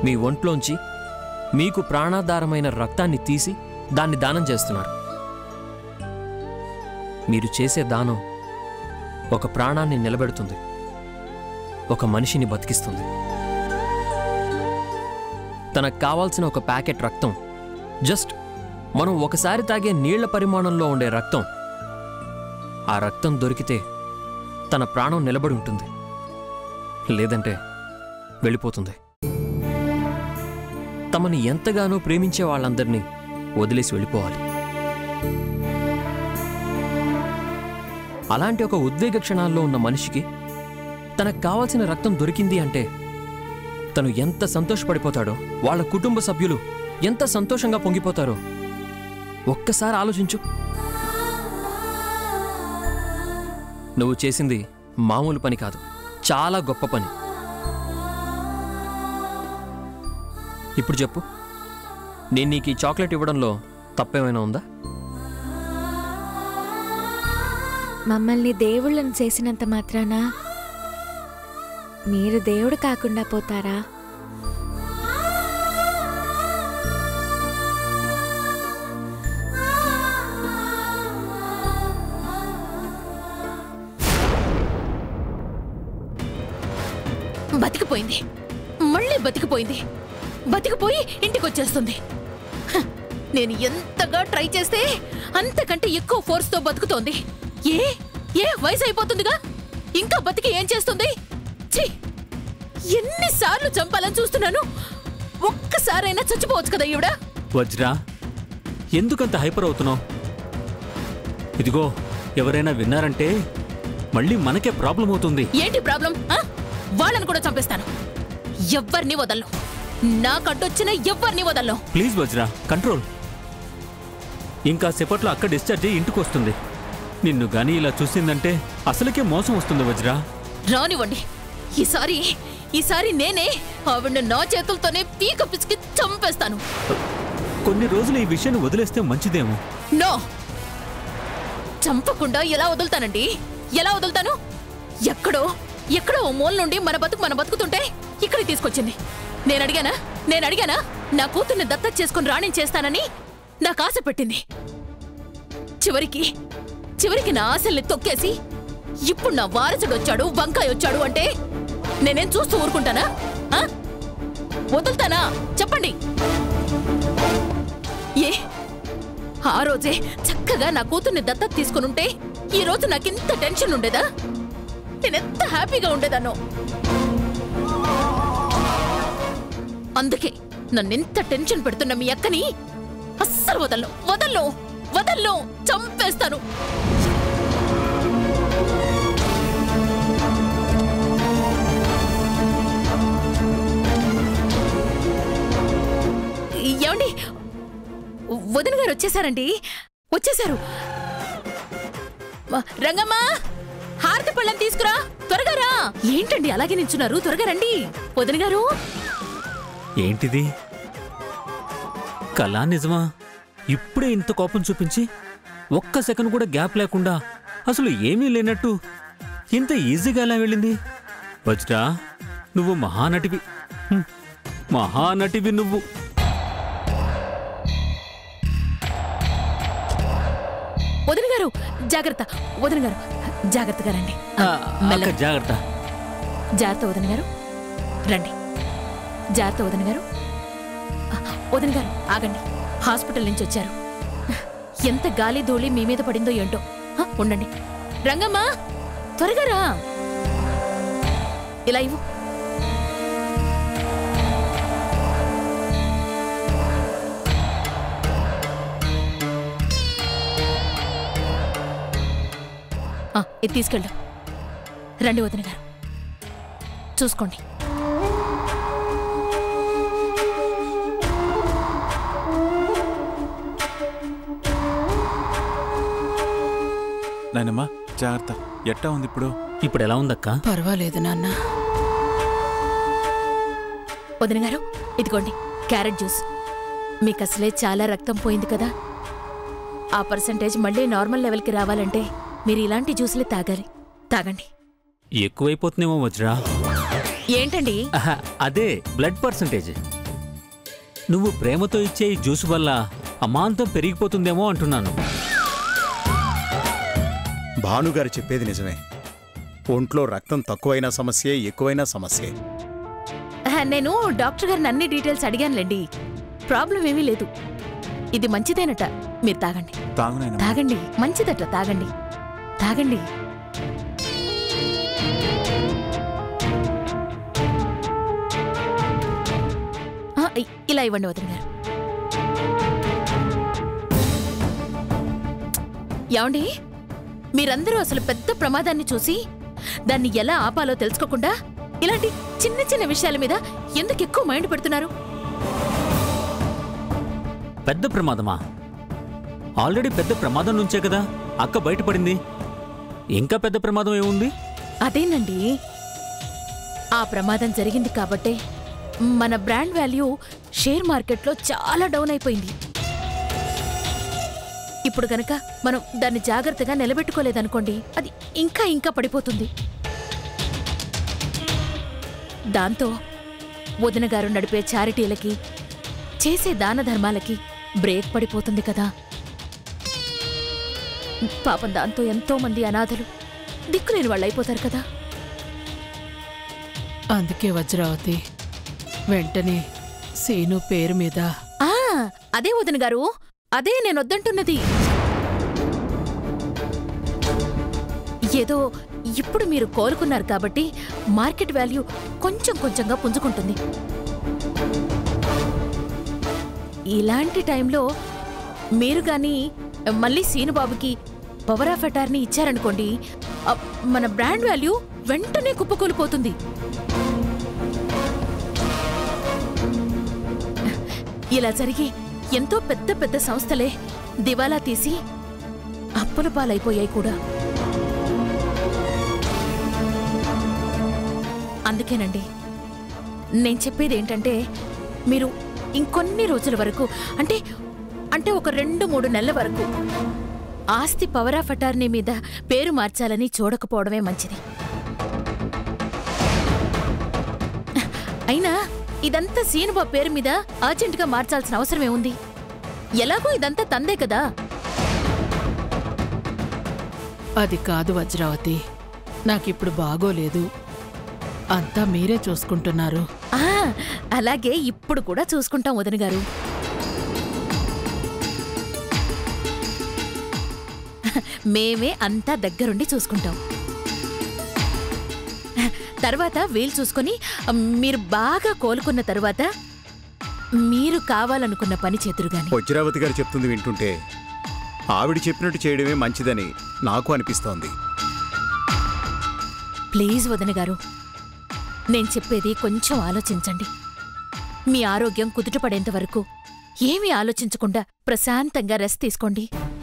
మీ ఒంట్లోంచి మీకు ప్రాణాధారమైన రక్తాన్ని తీసి దాన్ని దానం చేస్తున్నారు మీరు చేసే దానం ఒక ప్రాణాన్ని నిలబెడుతుంది ఒక మనిషిని బతికిస్తుంది తనకు కావాల్సిన ఒక ప్యాకెట్ రక్తం జస్ట్ మనం ఒకసారి తాగే నీళ్ల పరిమాణంలో ఉండే రక్తం ఆ రక్తం దొరికితే తన ప్రాణం నిలబడి ఉంటుంది లేదంటే వెళ్ళిపోతుంది తమని ఎంతగానో ప్రేమించే వాళ్ళందరినీ వదిలేసి వెళ్ళిపోవాలి అలాంటి ఒక ఉద్వేగ క్షణాల్లో ఉన్న మనిషికి తనకు కావాల్సిన రక్తం దొరికింది అంటే తను ఎంత సంతోషపడిపోతాడో వాళ్ళ కుటుంబ సభ్యులు ఎంత సంతోషంగా పొంగిపోతారో ఒక్కసారి ఆలోచించు నువ్వు చేసింది మామూలు పని కాదు చాలా గొప్ప పని ఇప్పుడు చెప్పు నేను నీకు ఈ చాక్లెట్ ఇవ్వడంలో తప్పేమైనా ఉందా మమ్మల్ని దేవుళ్ళని చేసినంత మాత్రాన మీరు దేవుడు కాకుండా పోతారా బతికిపోయింది మళ్ళీ బతికిపోయింది బతికిపోయి ఇంటికి వచ్చేస్తుంది హ, నేను ఎంతగా ట్రై చేస్తే అంతకంటే ఎక్కువ ఫోర్స్ తో బతుకుతోంది ఏ ఏ వయసు అయిపోతుందిగా ఇంకా బతికి ఏం చేస్తుంది ఛీ ఎన్నిసార్లు చంపాలని చూస్తున్నాను ఒక్కసారైనా చచ్చిపోవచ్చు కదా ఈవిడ వజ్రా ఎందుకంత హైపర్ అవుతున్నావు ఇదిగో ఎవరైనా విన్నారంటే మళ్ళీ మనకే ప్రాబ్లం అవుతుంది ఏంటి ప్రాబ్లం ఆ? వాళ్ళని కూడా చంపేస్తాను ఎవ్వరిని వదలను నాకడ్డొచ్చిన ఎవ్వరిని వదలను ప్లీజ్ వజ్రా కంట్రోల్ ఇంకా సేపట్లో అక్క డిశ్చార్జ్ అయ్యి ఇంటికి వస్తుంది నిన్ను గాని ఇలా చూసిందంటే అసలుకే మోసం వస్తుంది వజ్రా రానివ్వండి ఈసారి ఈసారి నేనే ఆవిడ నా చేతులతోనే పీక పిసికి చంపేస్తాను కొన్ని రోజులు ఈ విషయాన్ని వదిలేస్తే మంచిదేమో నో చంపకుండా ఎలా వదులుతానండి ఎలా వదులుతాను ఎక్కడో ఎక్కడో ఓ మూల నుండి మన బతుకు మన బతుకుతుంటే ఇక్కడికి తీసుకొచ్చింది నేను అడిగానా నేను అడిగానా నా కూతుర్ని దత్తత చేసుకుని రాణించేస్తానని నాకు ఆశ పెట్టింది చివరికి చివరికి నా ఆశల్ని తొక్కేసి ఇప్పుడు నా వారసుడు వచ్చాడు వంకాయ వచ్చాడు అంటే నేనేం చూస్తూ ఊరుకుంటానా ఆ? వదులుతానా చెప్పండి ఏ ఆ రోజే చక్కగా నా కూతుర్ని దత్తత తీసుకునుంటే ఈ రోజు నాకింత టెన్షన్ ఉండేదా నేనెంత హ్యాపీగా ఉండేదాన్నో అందుకే నన్నెంత టెన్షన్ పెడుతున్న మీ అక్కని అస్సలు వదలను వదలను వదలను చంపేస్తాను ఏమండి వదిన గారు వచ్చేసారండి వచ్చేసారు మ- రంగమ్మా హారతి పళ్ళని తీసుకురా త్వరగా రా ఏంటండి అలాగే నించున్నారు త్వరగా రండి వదిన గారు ఏంటిది కళా నిజమా ఇప్పుడే ఇంత కోపం చూపించి ఒక్క సెకండ్ కూడా గ్యాప్ లేకుండా అసలు ఏమీ లేనట్టు ఇంత ఈజీగా ఎలా వెళ్ళింది వజ్రా నువ్వు మహానటివి హ్మ్. మహానటివి నువ్వు వదిన గారు జాగ్రత్త వదిన గారు జాగ్రత్తగా రండి ఆ, అక్క మెల్లగా. జాగ్రత్త జాగ్రత్త వదిన గారు రండి జాగ్రత్త వదిన గారు ఆ, వదిన గారు ఆగండి హాస్పిటల్ నుంచి వచ్చారు ఎంత గాలి ధూళి మీ మీద పడిందో ఏంటో ఆ, ఉండండి రంగమ్మా త్వరగా రా ఇలా ఇవ్వు ఆ, ఇది తీసుకెళ్ళు రండి వదిన గారు చూసుకోండి నాయనమ్మా జాగ్రత్త ఎట్టా ఉంది ఇప్పుడు ఇప్పుడు ఎలా ఉందక్క పర్వాలేదు నాన్న వదిన గారు ఇదిగోండి క్యారెట్ జ్యూస్ మీకు అసలే చాలా రక్తం పోయింది కదా ఆ పర్సంటేజ్ మళ్ళీ నార్మల్ లెవెల్కి రావాలంటే మీరు ఇలాంటి జ్యూస్లే తాగాలి తాగండి ఎక్కువైపోతుందేమో వజ్రా ఏంటండి ఆహా, అదే బ్లడ్ పర్సంటేజ్ నువ్వు ప్రేమతో ఇచ్చే ఈ జ్యూస్ వల్ల అమాంతం పెరిగిపోతుందేమో అంటున్నాను భానుగారు చెప్పేది నిజమే ఒంట్లో రక్తం తక్కువైనా సమస్యే ఎక్కువైనా సమస్యే ఆ, నేను డాక్టర్ గారిని అన్ని డీటెయిల్స్ అడిగానులేండి ప్రాబ్లం ఏమీ లేదు ఇది మంచిదేనట మీరు తాగండి తాగునైనా తాగండి మంచిదట తాగండి తాగండి ఆ, ఇ- ఇలా ఇవ్వండి వదిన గారు ఏమండి మీరందరూ అసలు పెద్ద ప్రమాదాన్ని చూసి దాన్ని ఎలా ఆపాలో తెలుసుకోకుండా ఇలాంటి చిన్న చిన్న విషయాల మీద ఎందుకు ఎక్కువ మైండ్ పెడుతున్నారు పెద్ద ప్రమాదమా ఆల్రెడీ పెద్ద ప్రమాదం నుంచే కదా అక్క బయటపడింది ఇంకా పెద్ద ప్రమాదం ఏముంది అదేనండి ఆ ప్రమాదం జరిగింది కాబట్టే మన బ్రాండ్ వాల్యూ షేర్ మార్కెట్లో చాలా డౌన్ అయిపోయింది ఇప్పుడు గనక మనం దాన్ని జాగ్రత్తగా నిలబెట్టుకోలేదనుకోండి అది ఇంకా ఇంకా పడిపోతుంది దాంతో వదిన గారు నడిపే చారిటీలకి చేసే దాన ధర్మాలకి బ్రేక్ పడిపోతుంది కదా పాపం దాంతో ఎంతో మంది అనాథలు దిక్కులేని వాళ్ళు అయిపోతారు కదా అందుకే వజ్రావతి వెంటనే సీను పేరు మీద ఆ అదే వదిన గారు అదే నేను వద్దంటున్నది ఏదో ఇప్పుడు మీరు కోలుకున్నారు కాబట్టి మార్కెట్ వాల్యూ కొంచెం కొంచెంగా పుంజుకుంటుంది ఇలాంటి టైంలో మీరు గాని మళ్ళీ సీనుబాబుకి పవర్ ఆఫ్ అటార్నీ ఇచ్చారనుకోండి అ, మన బ్రాండ్ వాల్యూ వెంటనే కుప్పకూలిపోతుంది ఇలా జరిగి ఎంతో పెద్ద పెద్ద సంస్థలే దివాలా తీసి అప్పుల పాలైపోయాయి కూడా అందుకేనండి నేను చెప్పేది ఏంటంటే మీరు ఇంకొన్ని రోజుల వరకు అంటే అంటే ఒక రెండు మూడు నెలల వరకు ఆస్తి పవర్ ఆఫ్ అటార్నీ మీద పేరు మార్చాలని చూడకపోవడమే మంచిది అయినా ఇదంతా సీనుబాబు పేరు మీద అర్జెంటుగా మార్చాల్సిన అవసరం ఏముంది ఎలాగో ఇదంతా తందే కదా అది కాదు వజ్రావతి నాకిప్పుడు బాగోలేదు అంతా మీరే చూసుకుంటున్నారు ఆ అలాగే ఇప్పుడు కూడా చూసుకుంటాం వదిన గారు మేమే అంతా దగ్గరుండి చూసుకుంటాం తర్వాత వీలు చూసుకొని మీరు బాగా కోలుకున్న తర్వాత మీరు కావాలనుకున్న పని చేతురు గాని వజ్రావతి గారు చెప్తుంది వింటుంటే ఆవిడ చెప్పినట్టు చేయడమే మంచిదని నాకు అనిపిస్తోంది ప్లీజ్ వదిన గారు నేను చెప్పేది కొంచెం ఆలోచించండి మీ ఆరోగ్యం కుదుటపడేంత వరకు ఏమీ ఆలోచించకుండా ప్రశాంతంగా రెస్ట్ తీసుకోండి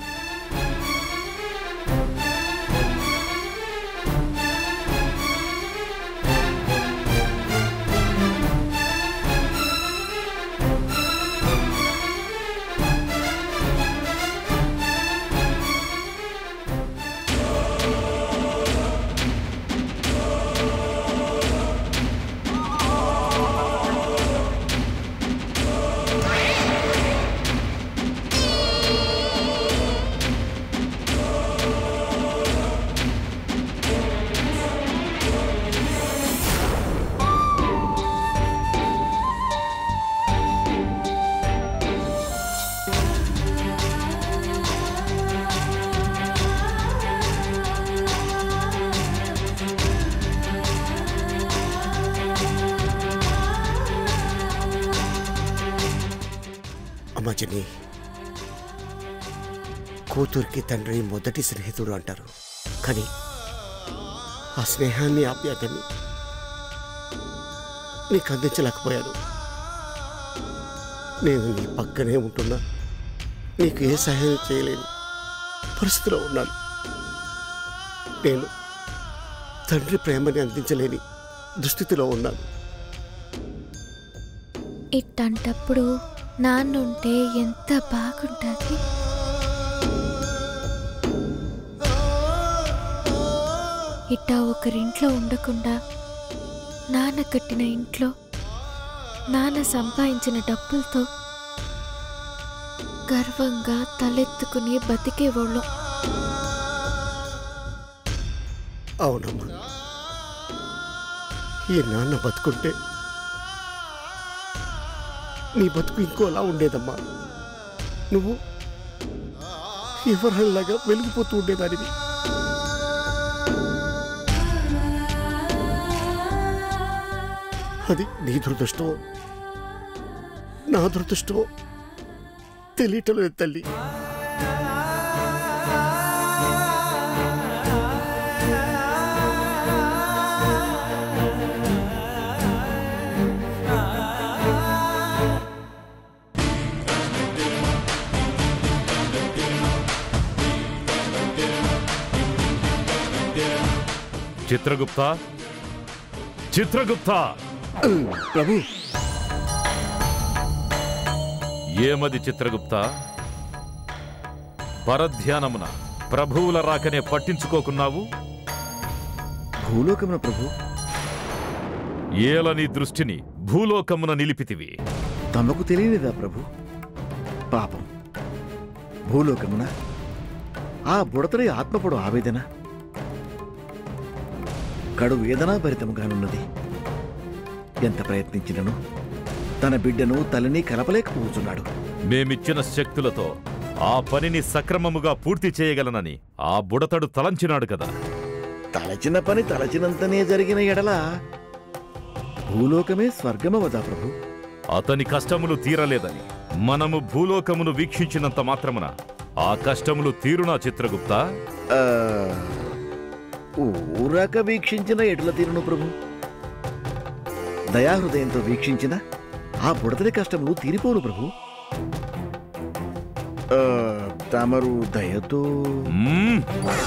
అమ్మా జని కూతురికి తండ్రి మొదటి స్నేహితుడు అంటారు కానీ ఆ స్నేహాన్ని ఆప్యాయతని నీకు అందించలేకపోయాను నేను నీ పక్కనే ఉంటున్నా నీకు ఏ సహాయం చేయలేని పరిస్థితిలో ఉన్నాను నేను తండ్రి ప్రేమని అందించలేని దుస్థితిలో ఉన్నాను ఇట్టంటప్పుడు నాన్నుంటే ఎంత బాగుంటుంది ఇట్టా ఒకరింట్లో ఉండకుండా నాన్న కట్టిన ఇంట్లో నాన్న సంపాదించిన డబ్బులతో గర్వంగా తలెత్తుకుని బతికేవాళ్ళం అవునమ్మా ఈ నాన్న బతుకుంటే నీ బతుకు ఇంకోలా ఉండేదమ్మా నువ్వు ఎవరల్లాగా వెలిగిపోతూ ఉండేదానివి అది నీ దురదృష్టం నా దురదృష్టం తెలియటం లేదు తల్లి చిత్రగుప్త చిత్రగుప్త ప్రభు ఏమది చిత్రగుప్త పరధ్యానమున ప్రభువుల రాకనే పట్టించుకోకున్నావు భూలోకమున ప్రభు ఏలని దృష్టిని భూలోకమున నిలిపితివి తమకు తెలియనిదా ప్రభు పాపం భూలోకమున ఆ బుడతడి ఆత్మపడు ఆవేదన కడు వేదనా భరితముగానున్నది ఎంత ప్రయత్నించినను తన బిడ్డను తల్లిని కలపలేకపోతున్నాడు మేమిచ్చిన శక్తులతో ఆ పనిని సక్రమముగా పూర్తి చేయగలనని ఆ బుడతడు తలంచినాడు కదా తలచిన పని తలచినంతనే జరిగిన ఎడల భూలోకమే స్వర్గమవదా ప్రభు అతని కష్టములు తీరలేదని మనము భూలోకమును వీక్షించినంత మాత్రమున ఆ కష్టములు తీరునా చిత్రగుప్త ఆ, ఊరాక వీక్షించిన ఎటుల తీరును ప్రభు దయాహృదయంతో వీక్షించిన ఆ బుడతడి కష్టములు తీరిపోను ప్రభు ఆ, తమరు దయతో మ్మ్.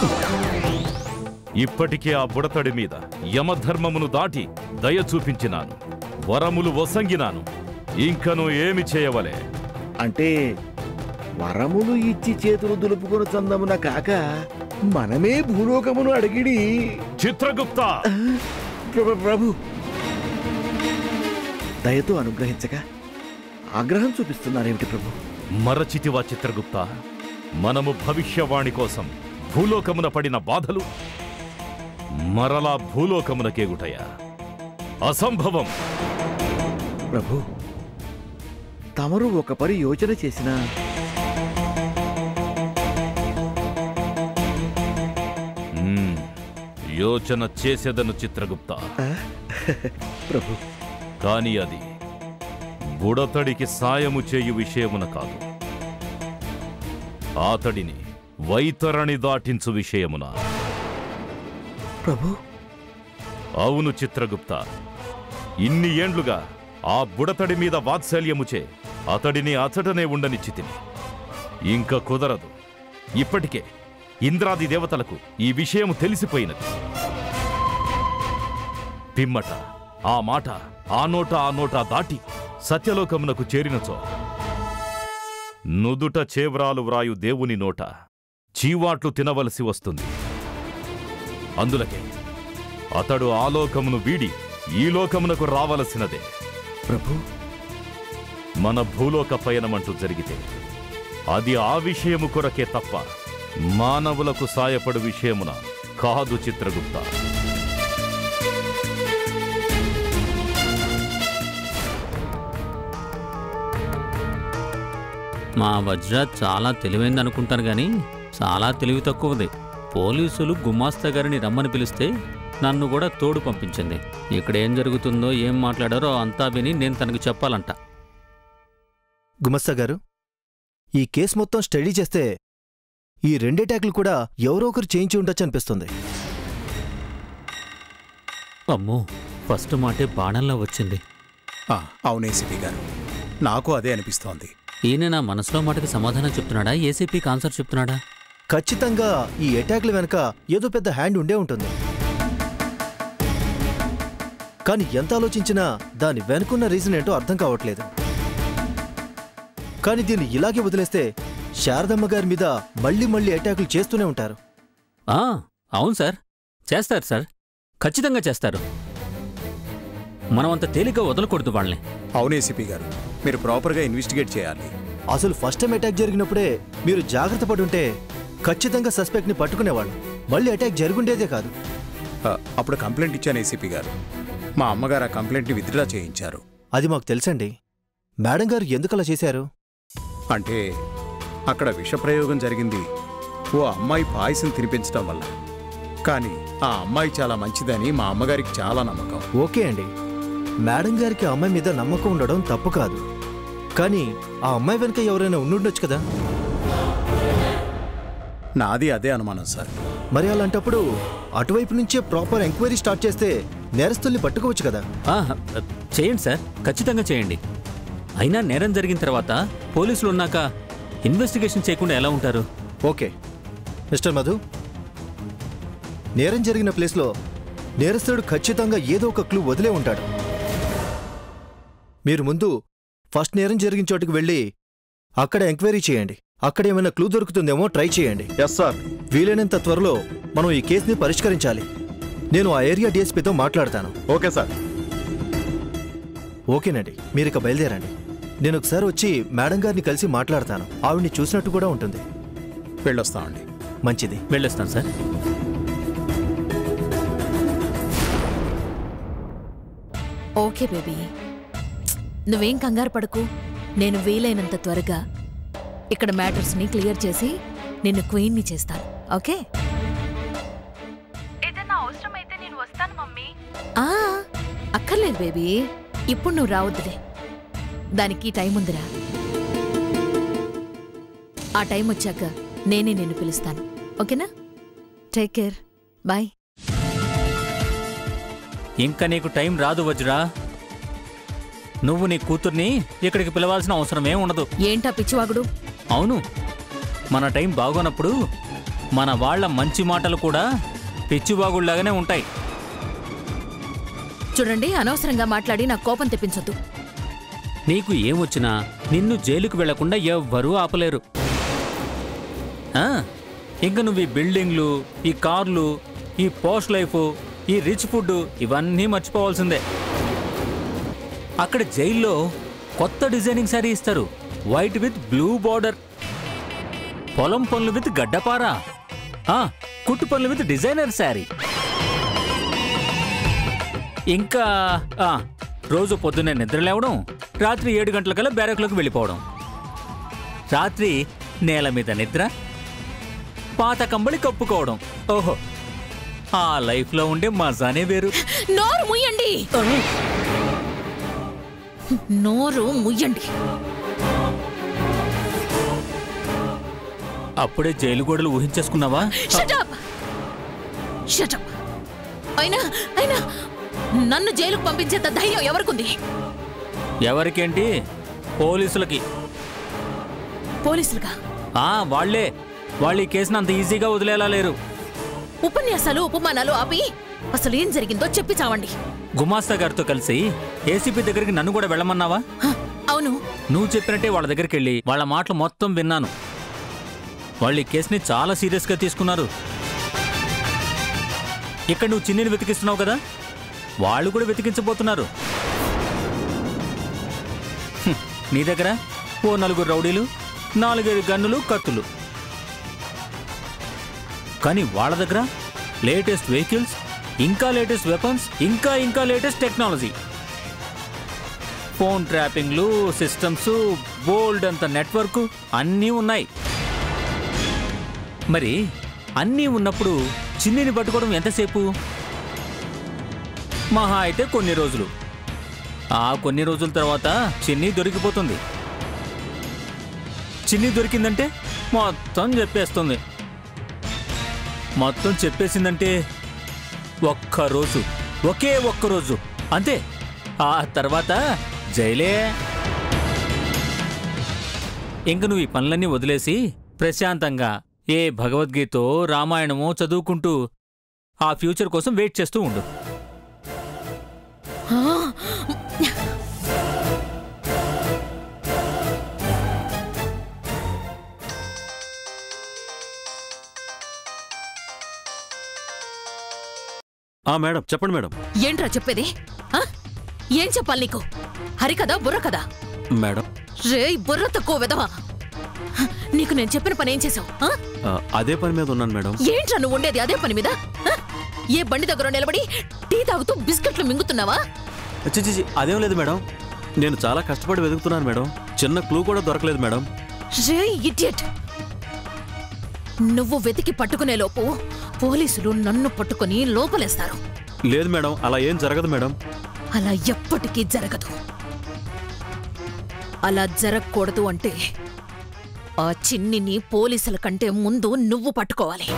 ఇప్పటికే ఆ బుడతడి మీద యమధర్మమును దాటి దయ చూపించినాను వరములు వసంగినాను ఇంకను ఏమి చేయవలే అంటే వరములు ఇచ్చి చేతులు దులుపుకొని చందమున కాక మనమే భూలోకమును అడిగిడి చిత్రగుప్త ప్రభు ప్రభు దయతో అనుగ్రహించగా ఆగ్రహం చూపిస్తున్నారేమిటి ప్రభు మరచితివా చిత్రగుప్త మనము భవిష్యవాణి కోసం భూలోకమున పడిన బాధలు మరలా భూలోకమునకేగుటయా అసంభవం ప్రభు తమరు ఒక పరి యోచన చేసిన మ్మ్. యోచన చేసేదను చిత్రగుప్త ప్రభు కాని అది బుడతడికి సాయము చేయు విషయమున కాదు ఆతడిని వైతరణి దాటించు విషయమున ప్రభు అవును చిత్రగుప్త ఇన్ని ఏండ్లుగా ఆ బుడతడి మీద వాత్సల్యముచే అతడిని అచటనే ఉండనిచ్చితిని ఇంక కుదరదు ఇప్పటికే ఇంద్రాది దేవతలకు ఈ విషయము తెలిసిపోయినది పిమ్మట ఆ మాట ఆ నోట ఆ నోట దాటి సత్యలోకమునకు చేరినచో నుదుట చేవ్రాలు వ్రాయు దేవుని నోట చీవాట్లు తినవలసి వస్తుంది అందులకే అతడు ఆ లోకమును వీడి ఈ లోకమునకు రావలసినదే ప్రభు మన భూలోక పయనమంటూ జరిగితే అది ఆ విషయము కొరకే తప్ప మానవులకు సాయపడు విషయమున కాదు చిత్రగుప్త మా వజ్ర చాలా తెలివైంది అనుకుంటాను కానీ చాలా తెలివి తక్కువది పోలీసులు గుమాస్తా గారిని రమ్మని పిలిస్తే నన్ను కూడా తోడు పంపించింది ఇక్కడ ఏం జరుగుతుందో ఏం మాట్లాడారో అంతా విని నేను తనకు చెప్పాలంట గుమస్తా గారు ఈ కేసు మొత్తం స్టడీ చేస్తే ఈ రెండు అటాక్లు కూడా ఎవరో ఒకరు చేయించి ఉండొచ్చు అనిపిస్తుంది అమ్మో ఫస్ట్ మాటే బాణంలా వచ్చింది ఆ, అవునే సిపి గారు నాకు అదే అనిపిస్తోంది ఈయన నా మనసులో మాటకి సమాధానం చెప్తున్నాడా ఏసీపీకి ఆన్సర్ చెప్తున్నాడా ఖచ్చితంగా ఈ అటాక్ల వెనక ఏదో పెద్ద హ్యాండ్ ఉండే ఉంటుంది కానీ ఎంత ఆలోచించినా దాని వెనుకున్న రీజన్ ఏంటో అర్థం కావట్లేదు కానీ దీన్ని ఇలాగే వదిలేస్తే శారదమ్మ గారి మీద మళ్ళీ మళ్ళీ అటాకులు చేస్తూనే ఉంటారు ఆ, అవును సార్ చేస్తారు సార్ ఖచ్చితంగా చేస్తారు మనం అంత తేలిగ్గా వదలకూడదు వాళ్ళని అవును ఏసీపీ గారు మీరు ప్రాపర్గా ఇన్వెస్టిగేట్ చేయాలి అసలు ఫస్ట్ టైం అటాక్ జరిగినప్పుడే మీరు జాగ్రత్త పడుంటే ఖచ్చితంగా సస్పెక్ట్ని పట్టుకునేవాళ్ళు మళ్ళీ అటాక్ జరుగుండేదే కాదు ఆ, అప్పుడు కంప్లైంట్ ఇచ్చాను ఏసీపీ గారు మా అమ్మగారు ఆ కంప్లైంట్ని విత్డ్రా చేయించారు అది మాకు తెలుసండి మేడం గారు ఎందుకు అలా చేశారు అంటే అక్కడ విషప్రయోగం జరిగింది ఓ అమ్మాయి పాయసం తినిపించడం వల్ల కానీ ఆ అమ్మాయి చాలా మంచిదని మా అమ్మగారికి చాలా నమ్మకం ఓకే అండి మేడం గారికి ఆ అమ్మాయి మీద నమ్మకం ఉండడం తప్పు కాదు కానీ ఆ అమ్మాయి వెనుక ఎవరైనా ఉండుండొచ్చు కదా నాది అదే అనుమానం సార్ మరి అలాంటప్పుడు అటువైపు నుంచే ప్రాపర్ ఎంక్వైరీ స్టార్ట్ చేస్తే నేరస్తుల్ని పట్టుకోవచ్చు కదా ఆ, చేయండి సార్ ఖచ్చితంగా చేయండి అయినా నేరం జరిగిన తర్వాత పోలీసులు ఉన్నాక ఇన్వెస్టిగేషన్ చేయకుండా ఎలా ఉంటారు ఓకే మిస్టర్ మధు నేరం జరిగిన ప్లేస్లో నేరస్తుడు ఖచ్చితంగా ఏదో ఒక క్లూ వదిలే ఉంటాడు మీరు ముందు ఫస్ట్ నేరం జరిగిన చోటుకు వెళ్ళి అక్కడ ఎంక్వైరీ చేయండి అక్కడ ఏమైనా క్లూ దొరుకుతుందేమో ట్రై చేయండి ఎస్ సార్ వీలైనంత త్వరలో మనం ఈ కేసుని పరిష్కరించాలి నేను ఆ ఏరియా డిఎస్పీతో మాట్లాడతాను ఓకే సార్ ఓకేనండి మీరు ఇక బయలుదేరండి నేను ఒకసారి వచ్చి మేడం గారిని కలిసి మాట్లాడతాను ఆవిడ్ని చూసినట్టు కూడా ఉంటుంది వెళ్ళొస్తామండి మంచిది వెళ్ళొస్తాను సార్ ఓకే బేబీ నువ్వేం కంగారు పడకు నేను వీలైనంత త్వరగా ఇక్కడ మ్యాటర్స్ని క్లియర్ చేసి నిన్ను క్వీన్ని చేస్తాను ఓకే ఏదైనా అవసరమైతే నేను వస్తాను మమ్మీ ఆ, అక్కర్లేదు బేబీ ఇప్పుడు నువ్వు రావద్దులే దానికి టైం ఉందిరా ఆ టైం వచ్చాక నేనే నిన్ను పిలుస్తాను ఓకేనా టేక్ కేర్ బాయ్ ఇంకా నీకు టైం రాదు వజ్రా నువ్వు నీ కూతుర్ని ఇక్కడికి పిలవాల్సిన అవసరమే ఉండదు ఏంటా పిచ్చివాగుడు అవును మన టైం బాగోనప్పుడు మన వాళ్ళ మంచి మాటలు కూడా పిచ్చిబాగుళ్లాగానే ఉంటాయి చూడండి అనవసరంగా మాట్లాడి నాకు కోపం తెప్పించొద్దు నీకు ఏమొచ్చినా నిన్ను జైలుకు వెళ్లకుండా ఎవ్వరూ ఆపలేరు ఆ, ఇంక నువ్వు ఈ బిల్డింగ్లు ఈ కార్లు ఈ పోస్ట్ లైఫ్ ఈ రిచ్ ఫుడ్ ఇవన్నీ మర్చిపోవాల్సిందే అక్కడ జైల్లో కొత్త డిజైనింగ్ శారీ ఇస్తారు వైట్ విత్ బ్లూ బార్డర్ పొలం పనులు విత్ గడ్డపార ఆ, కుట్టు పనులు విత్ డిజైనర్ శారీ ఇంకా ఆ, రోజు పొద్దున్నే నిద్ర లేవడం రాత్రి ఏడు గంటలకల్లా బ్యారక్లోకి వెళ్ళిపోవడం రాత్రి నేల మీద నిద్ర పాత కంబళి కప్పుకోవడం ఓహో ఆ లైఫ్లో ఉండే మజానే వేరు నోరు ముయ్యండి నోరు ముయ్యండి అప్పుడే జైలు గోడలు ఊహించేసుకున్నావా షటప్ షటప్ అయినా అయినా నన్ను జైలుకు పంపించేంత ధైర్యం ఎవరికుంది ఎవరికేంటి పోలీసులకి పోలీసులుగా ఆ వాళ్లే వాళ్ళు ఈ కేసును అంత ఈజీగా వదిలేలా లేరు ఉపన్యాసాలు ఉపమానాలు ఆపి అసలు ఏం జరిగిందో చెప్పి చావండి గుమాస్తా గారితో కలిసి ఏసీపీ దగ్గరికి నన్ను కూడా వెళ్ళమన్నావా అవును నువ్వు చెప్పినట్టే వాళ్ళ దగ్గరికి వెళ్ళి వాళ్ళ మాటలు మొత్తం విన్నాను వాళ్ళు ఈ కేసుని చాలా సీరియస్గా తీసుకున్నారు ఇక్కడ నువ్వు చిన్నిని వెతికిస్తున్నావు కదా వాళ్ళు కూడా వెతికించబోతున్నారు హ్మ్, నీ దగ్గర ఓ నలుగురు రౌడీలు నాలుగైదు గన్నులు కత్తులు కానీ వాళ్ళ దగ్గర లేటెస్ట్ వెహికల్స్ ఇంకా లేటెస్ట్ వెపన్స్ ఇంకా ఇంకా లేటెస్ట్ టెక్నాలజీ ఫోన్ ట్రాపింగ్లు సిస్టమ్స్ బోల్డ్ అంత నెట్వర్క్ అన్నీ ఉన్నాయి మరి అన్నీ ఉన్నప్పుడు చిన్నిని పట్టుకోవడం ఎంతసేపు మహా అయితే కొన్ని రోజులు ఆ కొన్ని రోజుల తర్వాత చిన్ని దొరికిపోతుంది చిన్ని దొరికిందంటే మొత్తం చెప్పేస్తుంది మొత్తం చెప్పేసిందంటే ఒక్క రోజు ఒకే ఒక్క రోజు అంతే ఆ తర్వాత జైలే ఇంక నువ్వు ఈ పనులన్నీ వదిలేసి ప్రశాంతంగా ఏ భగవద్గీతో రామాయణమో చదువుకుంటూ ఆ ఫ్యూచర్ కోసం వెయిట్ చేస్తూ ఉండు ఆ, ఆ మేడం చెప్పండి మేడం ఏంట్రా చెప్పేది ఆ? ఏం చెప్పాలి నీకు హరి కదా బుర్ర కదా మేడం రే బుర్ర తక్కువ విధవా నీకు నేను చెప్పిన పని ఏం చేసావు ఆ? ఆ, అదే పని మీద ఉన్నాను మేడం ఏంట్రా నువ్వు ఉండేది అదే పని మీద ఆ? ఏ బండి దగ్గర నిలబడి టీ తాగుతూ బిస్కెట్లు మింగుతున్నావా చిచి చి, అదేం లేదు మేడం నేను చాలా కష్టపడి వెతుకుతున్నాను మేడం చిన్న క్లూ కూడా దొరకలేదు మేడం రే ఇడియట్ నువ్వు వెతికి పట్టుకునే లోపు పోలీసులు నన్ను పట్టుకొని లోపలేస్తారు లేదు మేడం అలా ఏం జరగదు మేడం అలా ఎప్పటికీ జరగదు అలా జరగకూడదు అంటే ఆ చిన్నిని పోలీసుల కంటే ముందు నువ్వు పట్టుకోవాలి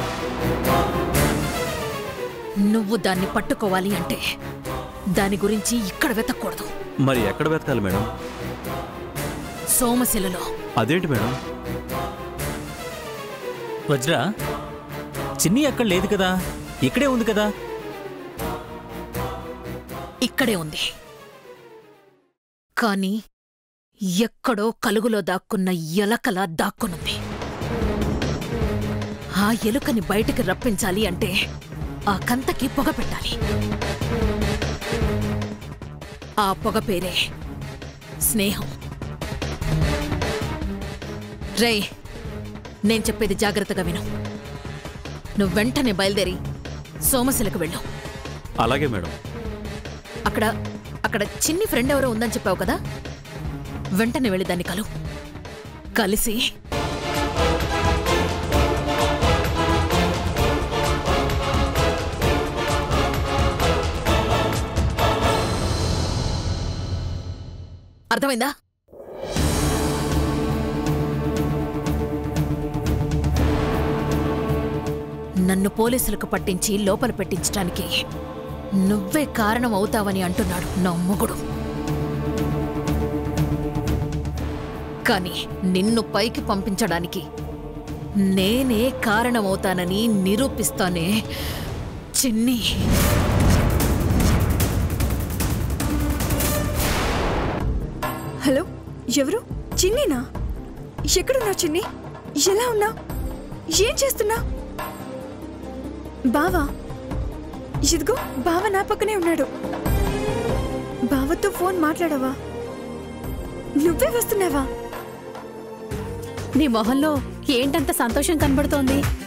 నువ్వు దాన్ని పట్టుకోవాలి అంటే దాని గురించి ఇక్కడ వెతకూడదు మరి ఎక్కడ వెతకాలి మేడం సోమశిలలో అదేంటి మేడం వజ్ర చిన్ని అక్కడ లేదు కదా ఇక్కడే ఉంది కదా ఇక్కడే ఉంది కానీ ఎక్కడో కలుగులో దాక్కున్న ఎలకలా దాక్కునుంది ఆ ఎలుకని బయటికి రప్పించాలి అంటే ఆ కంతకి పొగ పెట్టాలి ఆ పొగ పేరే స్నేహం రే నేను చెప్పేది జాగ్రత్తగా విను నువ్వు వెంటనే బయలుదేరి సోమశిలకు వెళ్ళు అలాగే మేడం అక్కడ అక్కడ చిన్ని ఫ్రెండ్ ఎవరో ఉందని చెప్పావు కదా వెంటనే వెళ్ళి దాన్ని కలు కలిసి అర్థమైందా నన్ను పోలీసులకు పట్టించి లోపల పెట్టించడానికి నువ్వే కారణం అవుతావని అంటున్నాడు నా మొగుడు కానీ నిన్ను పైకి పంపించడానికి నేనే కారణమవుతానని నిరూపిస్తానే చిన్ని హలో ఎవరు చిన్నినా ఎక్కడున్నావు చిన్ని ఎలా ఉన్నావు ఏం చేస్తున్నా బావా ఇదిగో బావ నా పక్కనే ఉన్నాడు బావతో ఫోన్ మాట్లాడవా నువ్వే వస్తున్నావా నీ మొహంలో ఏంటంత సంతోషం కనబడుతోంది